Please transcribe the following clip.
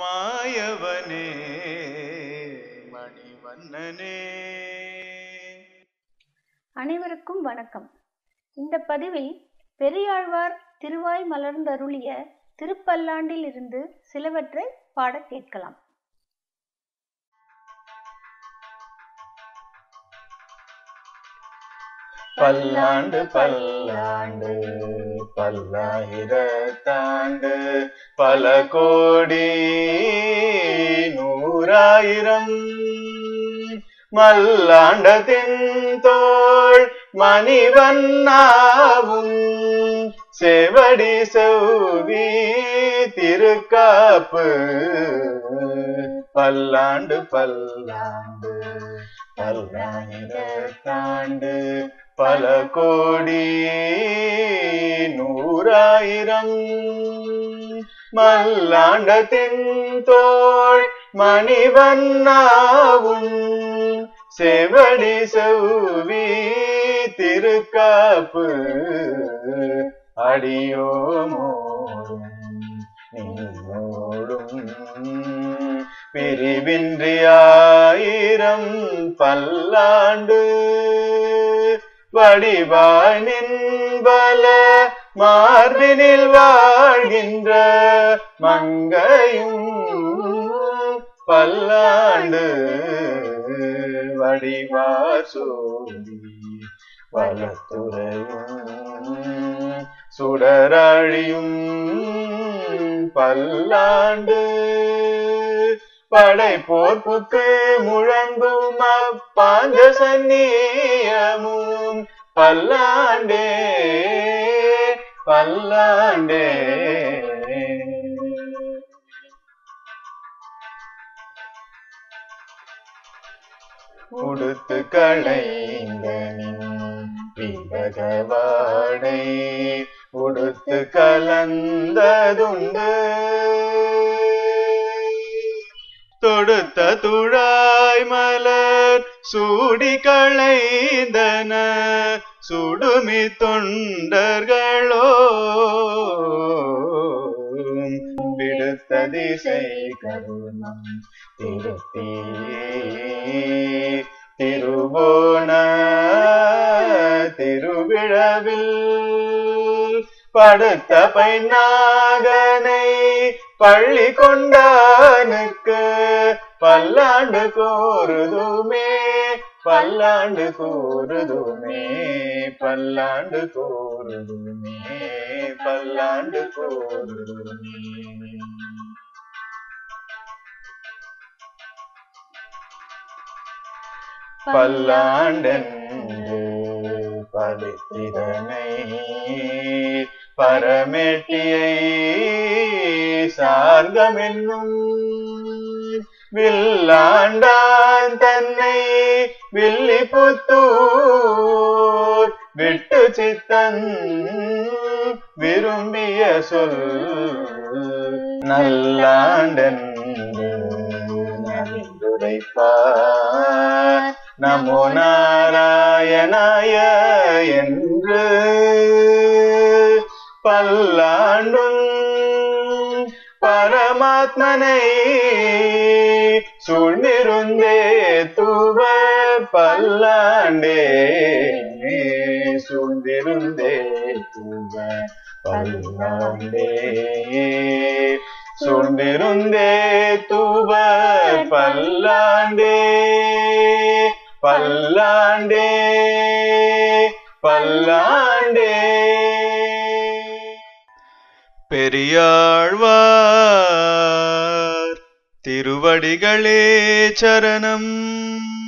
மாயவனே மணிவண்ணனே அனைவருக்கும் வணக்கம் இந்த பதிவில் பெரியாழ்வார் திருவாய் மலர்ந்தருளிய திருப்பல்லாண்டில் இருந்து சிலவற்றை பாடக் கேட்கலாம் பல்லாண்டு பல்லாண்டு பல்லாயிரத்தாண்டு பல கோடி நூறாயிரம் மல்லாண்டத்தின் தோள் மணிவண்ணாவும் செவடி செவ்வி திருக்காப்பு பல்லாண்டு பல்லாண்டு பல்லாயிரத்தாண்டு பல கோடி நூறாயிரம் மல்லாண்டத்தின் தோள் மணிவண்ணாவும் செவடி செவ்வி திருக்காப்பு அடியோமோடும் நீயோடும் பிரிவின்றி ஆயிரம் பல்லாண்டு வடிவாய் நின்பல மார்பினில் வாழ்கின்ற மங்கையும் பல்லாண்டு வடிவார் சோதி வளத்துறையும் சுடராழியும் பல்லாண்டு படைப்போர்ப்புக்கு முழங்கும் அப்பாஞ்ச சந்நியமும் பல்லாண்டே பல்லாண்டே உடுத்து களைந்த விபகவாடை உடுத்து கலந்ததுண்டு தொடுத்த துழாய் மலர் சூடி களைந்தன சுடுமி தொண்டர்களோ விடுத்த திசை கருணம் திருத்தி திருவோண திருவிழவில் படுத்த பைநாகனை பள்ளி கொண்டானுக்கு பல்லாண்டு கோருதுமே பல்லாண்டு கோருதுமே பல்லாண்டு கோருதுமே பல்லாண்டு கோருதுமே பல்லாண்டென்று பலித்திறனை பரமேட்டியை சார்கமென்னும் வில்லாண்டான் தன்னை வில்லி புத்தூர் விட்டு சித்தன் விரும்பிய சொல் நல்லாண்டென்று நவிந்துரைப்பார் நமோ நாராயணாய என்று பல்லாண்டும் பரமாத்மனை சூழ்ந்திருந்தே தூவ பல்லாண்டே சூழ்ந்திருந்தே தூவ பல்லாண்டே சூழ்ந்திருந்தே தூவ பல்லாண்டே பல்லாண்டே பல்லாண்டே பெரியாழ்வார் திருவடிகளே சரணம்